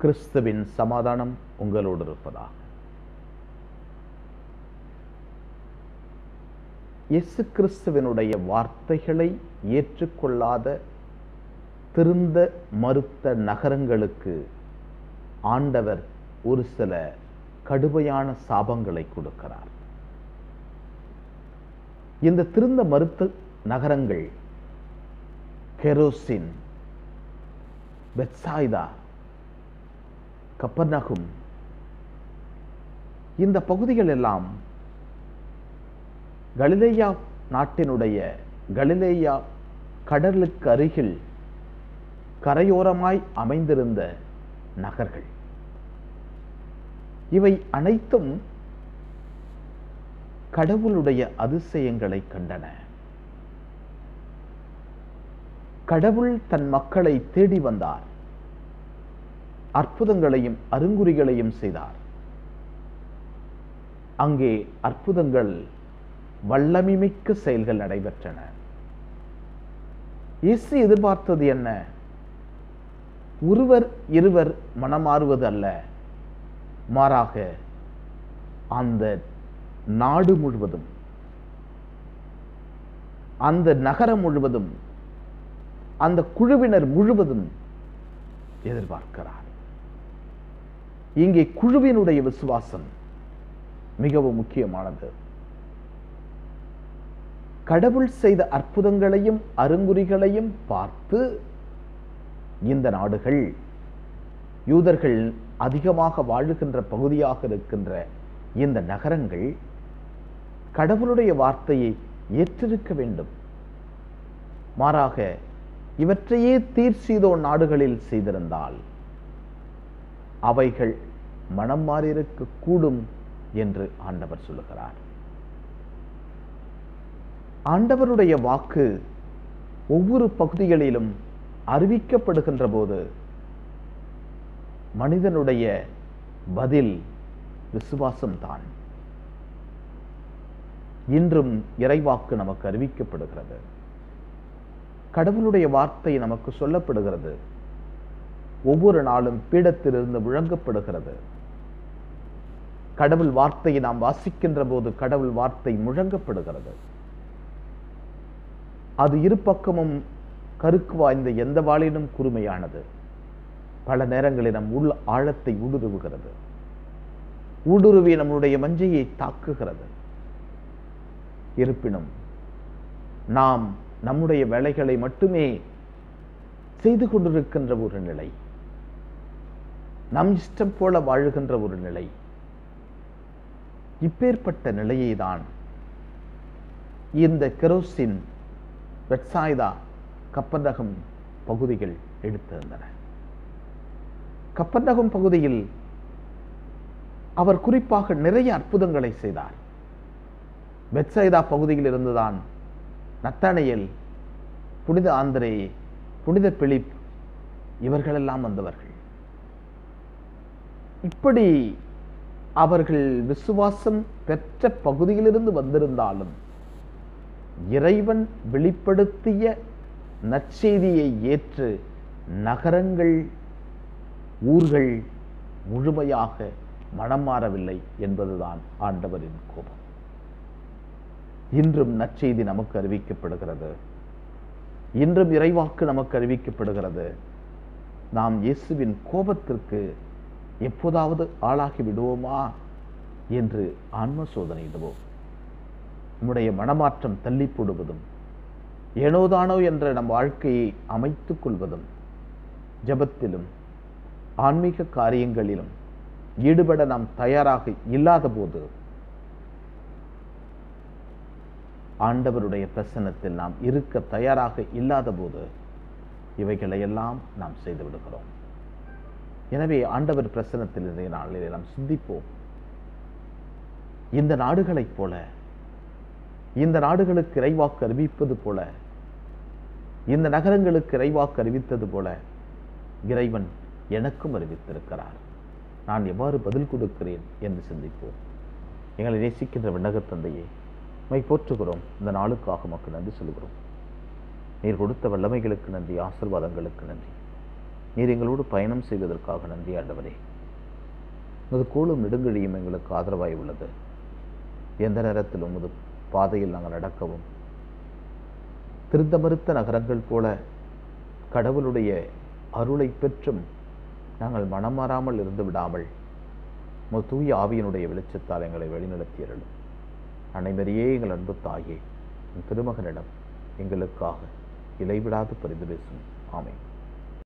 கிறிஸ்துவின் சமாதானம் உங்களோடு இருப்பதாக இயேசு கிறிஸ்துவினுடைய வார்த்தைகளை ஏற்றுக்கொள்ளாத திருந்த மறுத்த நகரங்களுக்கு ஆண்டவர் ஒரு சில கடுமையான சாபங்களை கொடுக்கிறார் இந்த திருந்த மறுத்த நகரங்கள் கெரோசின் பெட்சாய்தா கப்பர்நகும் இந்த பகுதிகள் எல்லாம் கலிலேயா நாட்டினுடைய கலிலேயா கடலுக்கு அருகில் கரையோரமாய் அமைந்திருந்த நகர்கள் இவை அனைத்தும் கடவுளுடைய அதிசயங்களை கண்டன கடவுள் தன் மக்களை தேடி வந்தார் அற்புதங்களையும் அருங்குறிகளையும் செய்தார் அங்கே அற்புதங்கள் வல்லமிமிக்க செயல்கள் நடைபெற்றன இயேசு எதிர்பார்த்தது என்ன ஒருவர் இருவர் மனமாறுவது அல்ல மாறாக அந்த நாடு முழுவதும் அந்த நகரம் முழுவதும் அந்த குழுவினர் முழுவதும் எதிர்பார்க்கிறார் இங்கே குழுவினுடைய விசுவாசம் மிகவும் முக்கியமானது கடவுள் செய்த அற்புதங்களையும் அருங்குறிகளையும் பார்த்து இந்த நாடுகள் யூதர்கள் அதிகமாக வாழுகின்ற பகுதியாக இருக்கின்ற இந்த நகரங்கள் கடவுளுடைய வார்த்தையை ஏற்றிருக்க வேண்டும் மாறாக இவற்றையே தீர்சீதோ நாடுகளில் செய்திருந்தால் அவைகள் மனம் மாறியிருக்க கூடும் என்று ஆண்டவர் சொல்லுகிறார் ஆண்டவருடைய வாக்கு ஒவ்வொரு பகுதிகளிலும் அறிவிக்கப்படுகின்ற போது மனிதனுடைய பதில் விசுவாசம்தான் இன்றும் இறைவாக்கு நமக்கு அறிவிக்கப்படுகிறது கடவுளுடைய வார்த்தை நமக்கு சொல்லப்படுகிறது ஒவ்வொரு நாளும் பீடத்திலிருந்து முழங்கப்படுகிறது கடவுள் வார்த்தையை நாம் வாசிக்கின்ற போது கடவுள் வார்த்தை முழங்கப்படுகிறது அது இரு பக்கமும் கருக்கு வாய்ந்த எந்த வாளினும் கூர்மையானது பல நேரங்களில் நம் உள் ஆழத்தை ஊடுருவுகிறது ஊடுருவி நம்முடைய மஞ்சையை தாக்குகிறது இருப்பினும் நாம் நம்முடைய வேலைகளை மட்டுமே செய்து கொண்டிருக்கின்ற ஒரு நிலை நம் இஷ்டம் போல வாழுகின்ற ஒரு நிலை இப்பேற்பட்ட நிலையை தான் இந்த கெரோசின் வெட்சாய்தா கப்பர்நகம் பகுதிகள் எடுத்திருந்தன கப்பர்நகம் பகுதியில் அவர் குறிப்பாக நிறைய அற்புதங்களை செய்தார் பெட்சைதா பகுதியில் இருந்துதான் நத்தானியல் புனித ஆந்திரே புனித பிலிப் இவர்களெல்லாம் வந்தவர்கள் இப்படி அவர்கள் விசுவாசம் பெற்ற பகுதியிலிருந்து வந்திருந்தாலும் இறைவன் வெளிப்படுத்திய நற்செய்தியை ஏற்று நகரங்கள் ஊர்கள் முழுமையாக மனம் மாறவில்லை என்பதுதான் ஆண்டவரின் கோபம் இன்றும் நற்செய்தி நமக்கு அறிவிக்கப்படுகிறது இன்றும் இறைவாக்கு நமக்கு அறிவிக்கப்படுகிறது நாம் இயேசுவின் கோபத்திற்கு எப்போதாவது ஆளாகி விடுவோமா என்று ஆன்ம சோதனையிடுவோம் நம்முடைய மனமாற்றம் தள்ளி போடுவதும் ஏனோதானோ என்ற நம் வாழ்க்கையை அமைத்துக் கொள்வதும் ஜபத்திலும் ஆன்மீக காரியங்களிலும் ஈடுபட நாம் தயாராக இல்லாத போது ஆண்டவருடைய பிரசன்னத்தில் நாம் இருக்க தயாராக இல்லாத போது இவைகளையெல்லாம் நாம் செய்து விடுகிறோம் எனவே ஆண்டவர் பிரசன்னத்தில் இன்றைய நாளிலே நாம் சிந்திப்போம் இந்த நாடுகளைப் போல இந்த நாடுகளுக்கு இறைவாக்கு அறிவிப்பது போல இந்த நகரங்களுக்கு இறைவாக்கு அறிவித்தது போல இறைவன் எனக்கும் அறிவித்திருக்கிறார் நான் எவ்வாறு பதில் கொடுக்கிறேன் என்று சிந்திப்போம் எங்களை நேசிக்கின்ற விண்ணகத் தந்தையே மை போற்றுகிறோம் இந்த நாளுக்காக மக்கள் நன்றி சொல்கிறோம் நீர் கொடுத்த வல்லமைகளுக்கு நன்றி ஆசிர்வாதங்களுக்கு நன்றி நீர் எங்களோடு பயணம் செய்வதற்காக நன்றி ஆண்டவரே உமது கூழும் நெடுங்கழியும் எங்களுக்கு ஆதரவாய் உள்ளது எந்த நேரத்திலும் உமது பாதையில் நாங்கள் நடக்கவும் திருந்த மறுத்த நகரங்கள் போல கடவுளுடைய அருளை பெற்றும் நாங்கள் மனம் மாறாமல் இருந்து விடாமல் உமது தூய ஆவியினுடைய வெளிச்சத்தால் எங்களை வழிநடத்தியருளும் அனைவரையே எங்கள் அன்பு தாயே உன் திருமகனிடம் எங்களுக்காக இலைவிடாது பரிந்து பேசும் ஆமென்